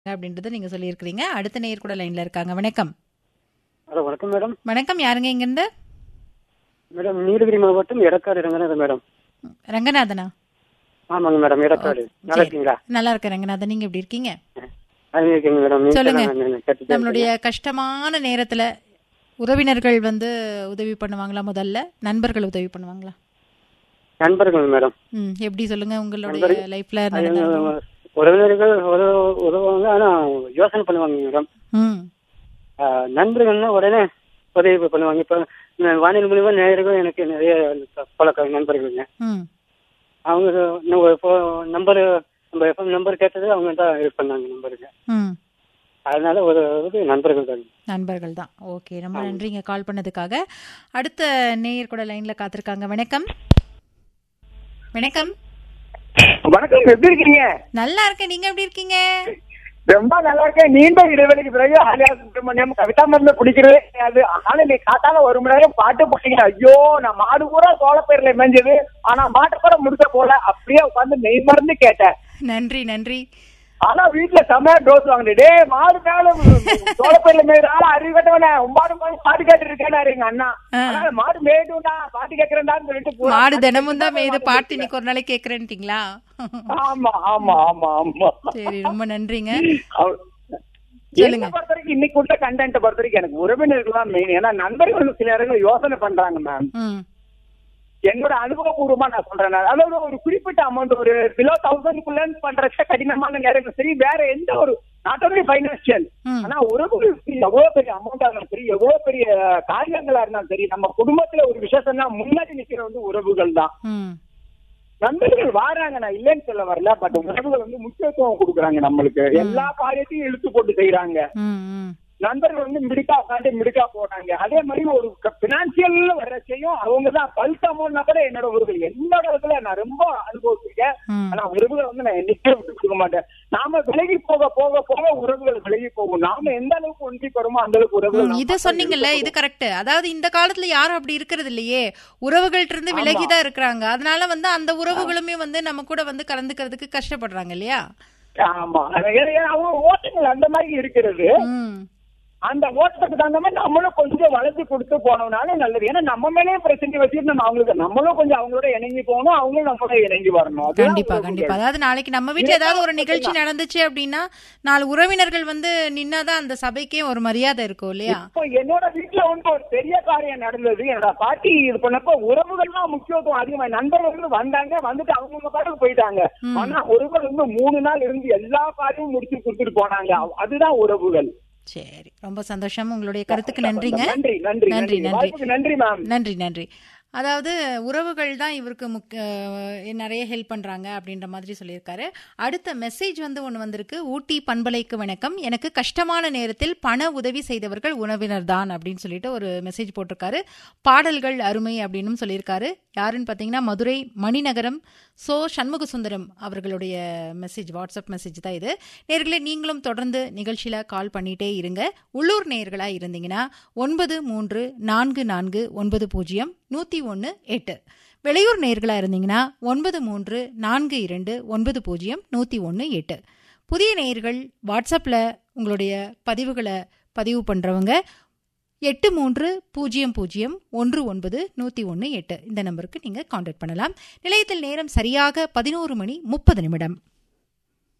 அப்படின்றத நீங்க சொல்லியிருக்கிறீங்க அடுத்த நேயர் கூட லைன்ல இருக்காங்க வணக்கம் ஹலோ வணக்கம் மேடம் வணக்கம் யாருங்க இங்கிருந்து மேடம் நீலகிரி மாவட்டம் எடக்காடு ரங்கநாதன் மேடம் ரங்கநாதனா ஆமாங்க மேடம் எடக்காடு நல்லா இருக்கீங்களா நல்லா இருக்கேன் ரங்கநாதன் நீங்க எப்படி இருக்கீங்க அது இருக்கீங்க மேடம் நீங்க சொல்லுங்க. தான் நான் கேட்டுட்டே நம்மளுடைய கஷ்டமான நேரத்துல உறவினர்கள் வந்து உதவி பண்ணுவாங்களா முதல்ல நண்பர்கள் உதவி பண்ணுவாங்களா இருக்கேன். நண்பர்கள் மேடம் ம் எப்படி சொல்லுங்க உங்களுடைய நண்பர்கள். லைஃப்ல அது நடந்த அனுபவம். உறவினர்கள் உதவ- உதவுவாங்க ஆனா யோசனை பண்ணுவாங்க மேடம் ம் ஆ, நண்பர்கள்னா உடனே உதவி பண்ணுவாங்க இப்ப நான் வானிலை மூலியமா நேயர்கள் எனக்கு நிறைய பல க- நண்பர்களுங்க ம் அவங்க நம்ம இப்போ நம்பர் நம்ம எஃப்எம் நம்பர் கேட்டது அவங்க தான் இது பண்ணாங்க நம்பருங்க ம் அதனால ஒரு ஒரு நண்பர்கள் தான் நண்பர்கள் தான் ஓகே ரொம்ப நன்றிங்க கால் பண்ணதுக்காக அடுத்த நேயர் கூட லைன்ல காத்திருக்காங்க வணக்கம் வணக்கம் வணக்கம் எப்படி இருக்கீங்க நல்லா இருக்கேன் நீங்க எப்படி இருக்கீங்க ரொம்ப நல்லா இருக்கேன் நீண்ட இடைவெளிக்கு பிறகு ஆலியா சுப்பிரமணியம் கவிதா மருந்து குடிக்கிறது கிடையாது ஆனா நீ காத்தால ஒரு மணி நேரம் பாட்டு போட்டீங்க ஐயோ நான் மாடு பூரா சோளப்பயிரில் மேஞ்சது ஆனா மாட்டு கூட முடிச்ச போல அப்படியே உட்காந்து நெய் மருந்து கேட்டேன் நன்றி நன்றி ஆனா வீட்டுல செமையா டோஸ் வாங்கிட்டு டேய் மாடு மேல சோளப்பயிரில் மேய்ற ஆளா அறிவிட்டவனே மாடு மாடு பாட்டு கேட்டு இருக்கேன் எங்க அண்ணா ஆனா மாடு மேய்டும்டா பாட்டு கேட்கறேன்டான்னு சொல்லிட்டு பூரா மாடு தினமும் தான் மேய்து பாட்டு இன்னைக்கு ஒரு நாளைக்கு கேக்குறேன்ட்டீங்களா ஆமா ஆமா ஆமா ஆமா சரி ரொம்ப நன்றிங்க அவ- சொல்லுங்க. என்னை பொறுத்த வரைக்கும் இன்னைக்கு உள்ள கண்டென்ட் பொறுத்த வரைக்கும் எனக்கு உறவினர்கள் தான் மெயின் ஏன்னா நண்பர்கள் சில இடங்கள் யோசனை பண்றாங்க மேம் ம் என்னோட அனுபவபூர்வமா நான் சொல்றேன் நான். அதாவது ஒரு குறிப்பிட்ட அமௌண்ட் ஒரு பிலோ தௌசண்ட்குள்ள பண்றச்ச கடினமான நேரங்கள் சரி வேற எந்த ஒரு நாட் ஓன்லி பைனான்சியல் ம். ஆனா உறவுகளுக்கு எவ்வளவு பெரிய அமௌண்டா இருந்தாலும் சரி எவ்வளவு பெரிய காரியங்களா இருந்தாலும் சரி நம்ம குடும்பத்துல ஒரு விசேஷம்னா முன்னாடி நிக்கிற வந்து உறவுகள் தான் ம் நண்பர்கள் வாராங்க நான் இல்லைன்னு சொல்ல வரல பட் உறவுகள் வந்து முக்கியத்துவம் கொடுக்குறாங்க நம்மளுக்கு எல்லா காரியத்தையும் இழுத்து போட்டு செய்யறாங்க ம் ம் நண்பர்கள் வந்து மிடுக்கா உட்காந்து மிடுக்கா போனாங்க அதே மாதிரி ஒரு பினான்சியல் வர்றச்சையும் அவங்க தான் பல்க் அமௌண்ட்னா கூட என்னோட உறவுகள் என்னோட இடத்துல நான் ரொம்ப அனுபவிச்சிருக்கேன் ம். ஆனா உறவுகளை வந்து நான் என்னைக்கே விட்டு கொடுக்க மாட்டேன் நாம விலகி போக போக போக உறவுகள் விலகி போகும் நாம எந்த அளவுக்கு ஒன்றி போறோமோ அந்த அளவுக்கு உறவுகள் ம், நாம இது சொன்னீங்கல்ல இது கரெக்ட் அதாவது இந்த காலத்துல யாரும் அப்படி இருக்கிறது இல்லையே உறவுகள்ட்ட இருந்து விலகி தான் இருக்கிறாங்க அதனால வந்து அந்த உறவுகளுமே வந்து நம்ம கூட வந்து கலந்துக்கிறதுக்கு கஷ்டப்படுறாங்க இல்லையா ஆமா ஏன்னா- ஏன்னா அவங்க ஓட்டங்கள் அந்த மாதிரி இருக்கிறது ம் அந்த ஓட்டத்துக்கு தகுந்த மாதிரி நம்மளும் கொஞ்சம் வளர்த்து கொடுத்து போனோம்னாலே நல்லது ஏன்னா நம்ம மேலேயே பிரச்சனை வச்சுட்டு நம்ம அவங்களுக்கு நம்மளும் கொஞ்சம் அவங்களோட இணங்கி போகணும் அவங்களும் நம்மளோட இணங்கி வரணும் அதுதான் கண்டிப்பா உறவுகள். கண்டிப்பா அதாவது நாளைக்கு நம்ம வீட்ல ஏதாவது ஒரு நிகழ்ச்சி நடந்துச்சு அப்படின்னா நாலு உறவினர்கள் வந்து நின்னாதான் அந்த சபைக்கே ஒரு மரியாதை இருக்கும் இல்லையா இப்போ என்னோட வீட்டுல வந்து ஒரு பெரிய காரியம் நடந்தது என்னோட பாட்டி இது பண்ணப்ப உறவுகள்லாம் முக்கியத்துவம் அதிகமா நண்பர்கள் வந்து வந்தாங்க வந்துட்டு அவங்க பாட்டுக்கு போயிட்டாங்க ஆனா உறவுகள் வந்து மூணு நாள் இருந்து எல்லா காரியமும் முடிச்சு கொடுத்துட்டு போனாங்க அதுதான் உறவுகள் சரி ரொம்ப சந்தோஷம் உங்களுடைய கருத்துக்கு நன்றிங்க நன்றி நன்றி நன்றி நன்றி வாய்ப்புக்கு நன்றி மேம் நன்றி நன்றி அதாவது உறவுகள் தான் இவருக்கு முக்க அஹ் நிறைய ஹெல்ப் பண்றாங்க அப்படின்ற மாதிரி சொல்லியிருக்காரு அடுத்த மெசேஜ் வந்து ஒன்று வந்திருக்கு ஊட்டி பண்பலைக்கு வணக்கம் எனக்கு கஷ்டமான நேரத்தில் பண உதவி செய்தவர்கள் உறவினர் தான் அப்படின்னு சொல்லிட்டு ஒரு மெசேஜ் போட்டிருக்காரு பாடல்கள் அருமை அப்படின்னு சொல்லியிருக்காரு யாருன்னு பார்த்தீங்கன்னா மதுரை மணிநகரம் சோ சண்முக சுந்தரம் அவர்களுடைய மெசேஜ் வாட்ஸ்அப் மெசேஜ் தான் இது நேர்களே நீங்களும் தொடர்ந்து நிகழ்ச்சியில கால் பண்ணிட்டே இருங்க உள்ளூர் நேர்களா இருந்தீங்கன்னா ஒன்பது மூன்று நான்கு நான்கு ஒன்பது பூஜ்ஜியம் நூத்தி ஒன்று எட்டு வெளியூர் நேர்களா இருந்தீங்கன்னா ஒன்பது மூன்று நான்கு இரண்டு ஒன்பது பூஜ்ஜியம் நூத்தி ஒன்று எட்டு புதிய நேயர்கள் வாட்ஸ்அப்ல உங்களுடைய பதிவுகளை பதிவு பண்றவங்க எட்டு மூன்று பூஜ்ஜியம் பூஜ்ஜியம் ஒன்று ஒன்பது நூற்றி ஒன்று எட்டு இந்த நம்பருக்கு நீங்கள் காண்டாக்ட் பண்ணலாம் நிலையத்தில் நேரம் சரியாக பதினோரு மணி முப்பது நிமிடம்